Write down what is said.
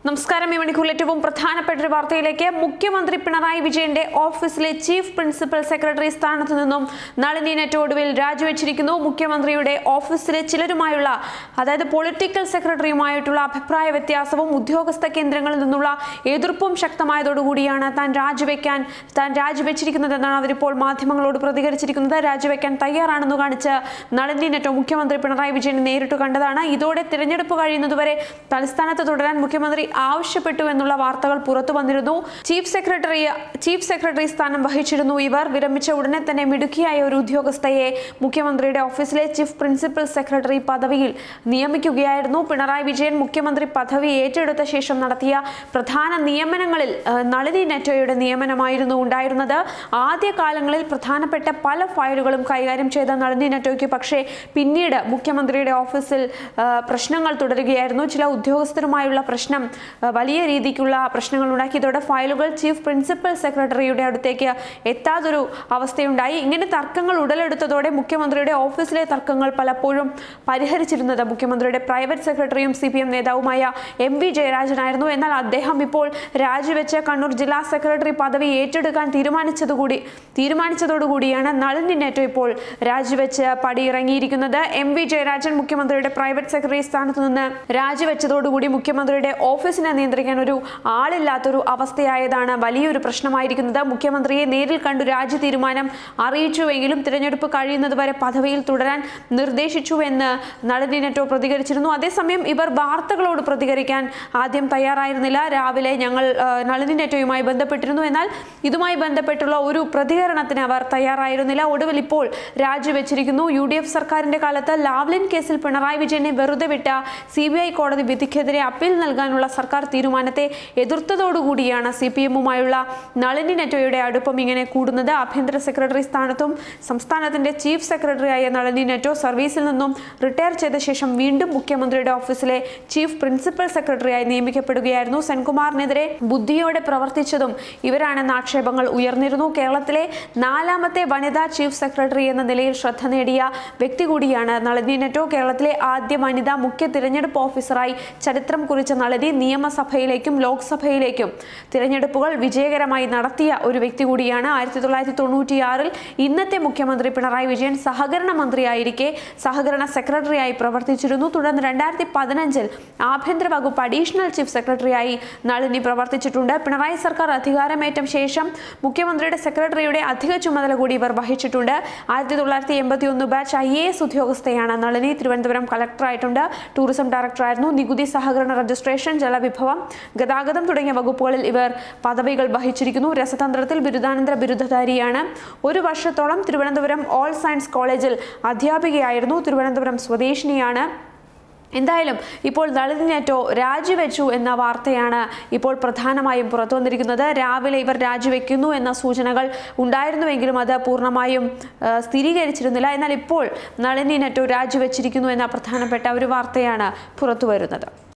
നമസ്കാരം ഈ മണിക്കൂറിൽ ഏറ്റവും പ്രധാനപ്പെട്ട ഒരു വാർത്തയിലേക്ക് മുഖ്യമന്ത്രി പിണറായി വിജയന്റെ ഓഫീസിലെ ചീഫ് പ്രിൻസിപ്പൽ സെക്രട്ടറി സ്ഥാനത്തു നിന്നും നളിനി നെറ്റ് ഒടുവിൽ രാജിവെച്ചിരിക്കുന്നു മുഖ്യമന്ത്രിയുടെ ഓഫീസിലെ ചിലരുമായുള്ള അതായത് പൊളിറ്റിക്കൽ സെക്രട്ടറിയുമായിട്ടുള്ള അഭിപ്രായ വ്യത്യാസവും ഉദ്യോഗസ്ഥ കേന്ദ്രങ്ങളിൽ നിന്നുള്ള എതിർപ്പും ശക്തമായതോടുകൂടിയാണ് താൻ രാജിവെക്കാൻ താൻ രാജിവെച്ചിരിക്കുന്നതെന്നാണ് അവരിപ്പോൾ മാധ്യമങ്ങളോട് പ്രതികരിച്ചിരിക്കുന്നത് രാജിവെക്കാൻ തയ്യാറാണെന്ന് കാണിച്ച് നളിനി നെറ്റോ മുഖ്യമന്ത്രി പിണറായി വിജയനെ നേരിട്ട് കണ്ടതാണ് ഇതോടെ തിരഞ്ഞെടുപ്പ് കഴിയുന്നതുവരെ തലസ്ഥാനത്ത് തുടരാൻ മുഖ്യമന്ത്രി ആവശ്യപ്പെട്ടു എന്നുള്ള വാർത്തകൾ പുറത്തു വന്നിരുന്നു ചീഫ് സെക്രട്ടറി ചീഫ് സെക്രട്ടറി സ്ഥാനം വഹിച്ചിരുന്നു ഇവർ വിരമിച്ച ഉടനെ തന്നെ മിടുക്കിയായ ഒരു ഉദ്യോഗസ്ഥയെ മുഖ്യമന്ത്രിയുടെ ഓഫീസിലെ ചീഫ് പ്രിൻസിപ്പൽ സെക്രട്ടറി പദവിയിൽ നിയമിക്കുകയായിരുന്നു പിണറായി വിജയൻ മുഖ്യമന്ത്രി പദവി ഏറ്റെടുത്ത ശേഷം നടത്തിയ പ്രധാന നിയമനങ്ങളിൽ ആ, നളിനി നെറ്റോയുടെ നിയമനമായിരുന്നു ഉണ്ടായിരുന്നത് ആദ്യകാലങ്ങളിൽ പ്രധാനപ്പെട്ട പല ഫയലുകളും കൈകാര്യം ചെയ്ത നളിനി നെറ്റോയ്ക്ക് പക്ഷേ പിന്നീട് മുഖ്യമന്ത്രിയുടെ ഓഫീസിൽ ആ, പ്രശ്നങ്ങൾ തുടരുകയായിരുന്നു ചില ഉദ്യോഗസ്ഥരുമായുള്ള പ്രശ്നം ആ, വലിയ രീതിക്കുള്ള പ്രശ്നങ്ങൾ ഉണ്ടാക്കിയതോടെ ഫയലുകൾ ചീഫ് പ്രിൻസിപ്പൽ സെക്രട്ടറിയുടെ അടുത്തേക്ക് എത്താതൊരു അവസ്ഥയുണ്ടായി ഇങ്ങനെ തർക്കങ്ങൾ ഉടലെടുത്തതോടെ മുഖ്യമന്ത്രിയുടെ ഓഫീസിലെ തർക്കങ്ങൾ പലപ്പോഴും പരിഹരിച്ചിരുന്നത് മുഖ്യമന്ത്രിയുടെ പ്രൈവറ്റ് സെക്രട്ടറിയും സി പി എം നേതാവുമായ എം വി ജയരാജനായിരുന്നു എന്നാൽ അദ്ദേഹം ഇപ്പോൾ രാജിവെച്ച് കണ്ണൂർ ജില്ലാ സെക്രട്ടറി പദവി ഏറ്റെടുക്കാൻ തീരുമാനിച്ചതുകൂടി തീരുമാനിച്ചതോടുകൂടിയാണ് നളിനി നെറ്റോ ഇപ്പോൾ രാജിവെച്ച് പടിയിറങ്ങിയിരിക്കുന്നത് എം വി ജയരാജൻ മുഖ്യമന്ത്രിയുടെ പ്രൈവറ്റ് സെക്രട്ടറി സ്ഥാനത്ത് നിന്ന് രാജിവെച്ചതോടുകൂടി മുഖ്യമന്ത്രിയുടെ ഓഫീസിനെ നിയന്ത്രിക്കാൻ ഒരു ആളില്ലാത്തൊരു അവസ്ഥയായതാണ് വലിയൊരു പ്രശ്നമായിരിക്കുന്നത് മുഖ്യമന്ത്രിയെ നേരിൽ കണ്ടു രാജി തീരുമാനം അറിയിച്ചുവെങ്കിലും തിരഞ്ഞെടുപ്പ് കഴിയുന്നതുവരെ പദവിയിൽ തുടരാൻ നിർദ്ദേശിച്ചു എന്ന് നളിനി നെറ്റോ പ്രതികരിച്ചിരുന്നു അതേസമയം ഇവർ വാർത്തകളോട് പ്രതികരിക്കാൻ ആദ്യം തയ്യാറായിരുന്നില്ല രാവിലെ ഞങ്ങൾ ആ, നളിനി നെറ്റോയുമായി ബന്ധപ്പെട്ടിരുന്നു എന്നാൽ ഇതുമായി ബന്ധപ്പെട്ടുള്ള ഒരു പ്രതികരണത്തിന് അവർ തയ്യാറായിരുന്നില്ല ഒടുവിൽ ഇപ്പോൾ രാജിവെച്ചിരിക്കുന്നു യു ഡി എഫ് സർക്കാരിന്റെ കാലത്ത് ലാവ്ലിൻ കേസിൽ പിണറായി വിജയനെ വെറുതെ വിട്ട സി ബി ഐ കോടതി വിധിക്കെതിരെ അപ്പീൽ നൽകാനുള്ള സർക്കാർ തീരുമാനത്തെ എതിർത്തതോടുകൂടിയാണ് സി പി എമ്മുമായുള്ള നളിനി നെറ്റോയുടെ അടുപ്പം ഇങ്ങനെ കൂടുന്നത് ആഭ്യന്തര സെക്രട്ടറി സ്ഥാനത്തും സംസ്ഥാനത്തിന്റെ ചീഫ് സെക്രട്ടറിയായ നളിനി നെറ്റോ സർവീസിൽ നിന്നും റിട്ടയർ ചെയ്ത ശേഷം വീണ്ടും മുഖ്യമന്ത്രിയുടെ ഓഫീസിലെ ചീഫ് പ്രിൻസിപ്പൽ സെക്രട്ടറിയായി നിയമിക്കപ്പെടുകയായിരുന്നു സെൻകുമാറിനെതിരെ ബുദ്ധിയോടെ പ്രവർത്തിച്ചതും ഇവരാണെന്ന ആക്ഷേപങ്ങൾ ഉയർന്നിരുന്നു കേരളത്തിലെ നാലാമത്തെ വനിതാ ചീഫ് സെക്രട്ടറി എന്ന നിലയിൽ ശ്രദ്ധ നേടിയ വ്യക്തി കൂടിയാണ് നളിനി നെറ്റോ കേരളത്തിലെ ആദ്യ വനിതാ മുഖ്യ തിരഞ്ഞെടുപ്പ് ഓഫീസറായി ചരിത്രം കുറിച്ച നളിനി നിയമസഭയിലേക്കും ലോക്സഭയിലേക്കും തിരഞ്ഞെടുപ്പുകൾ വിജയകരമായി നടത്തിയ ഒരു വ്യക്തി കൂടിയാണ് ആയിരത്തി തൊള്ളായിരത്തി തൊണ്ണൂറ്റിയാറിൽ ഇന്നത്തെ മുഖ്യമന്ത്രി പിണറായി വിജയൻ സഹകരണ മന്ത്രിയായിരിക്കെ സഹകരണ സെക്രട്ടറിയായി പ്രവർത്തിച്ചിരുന്നു തുടർന്ന് രണ്ടായിരത്തി പതിനഞ്ചിൽ ആഭ്യന്തര വകുപ്പ് അഡീഷണൽ ചീഫ് സെക്രട്ടറിയായി നളിനി പ്രവർത്തിച്ചിട്ടുണ്ട് പിണറായി സർക്കാർ അധികാരമേറ്റ ശേഷം മുഖ്യമന്ത്രിയുടെ സെക്രട്ടറിയുടെ അധിക ചുമതല കൂടി ഇവർ വഹിച്ചിട്ടുണ്ട് ആയിരത്തി തൊള്ളായിരത്തി എൺപത്തി ഒന്ന് ബാച്ച് ഐ എ എസ് ഉദ്യോഗസ്ഥയാണ് നളിനി തിരുവനന്തപുരം കളക്ടറായിട്ടുണ്ട് ടൂറിസം ഡയറക്ടറായിരുന്നു നികുതി സഹകരണ രജിസ്ട്രേഷൻ ജലവിഭവം ഗതാഗതം തുടങ്ങിയ വകുപ്പുകളിൽ ഇവർ പദവികൾ വഹിച്ചിരിക്കുന്നു രസതന്ത്രത്തിൽ ബിരുദാനന്തര ബിരുദധാരിയാണ് ഒരു വർഷത്തോളം തിരുവനന്തപുരം ഓൾ സയൻസ് കോളേജിൽ അധ്യാപികയായിരുന്നു തിരുവനന്തപുരം സ്വദേശിനിയാണ് എന്തായാലും ഇപ്പോൾ നളിനി നെറ്റോ രാജിവെച്ചു എന്ന വാർത്തയാണ് ഇപ്പോൾ പ്രധാനമായും പുറത്തു വന്നിരിക്കുന്നത് രാവിലെ ഇവർ രാജിവെക്കുന്നു എന്ന സൂചനകൾ ഉണ്ടായിരുന്നുവെങ്കിലും അത് പൂർണ്ണമായും ആ, സ്ഥിരീകരിച്ചിരുന്നില്ല എന്നാൽ ഇപ്പോൾ നളിനി നെറ്റോ രാജിവെച്ചിരിക്കുന്നു എന്ന പ്രധാനപ്പെട്ട ഒരു വാർത്തയാണ് പുറത്തു വരുന്നത്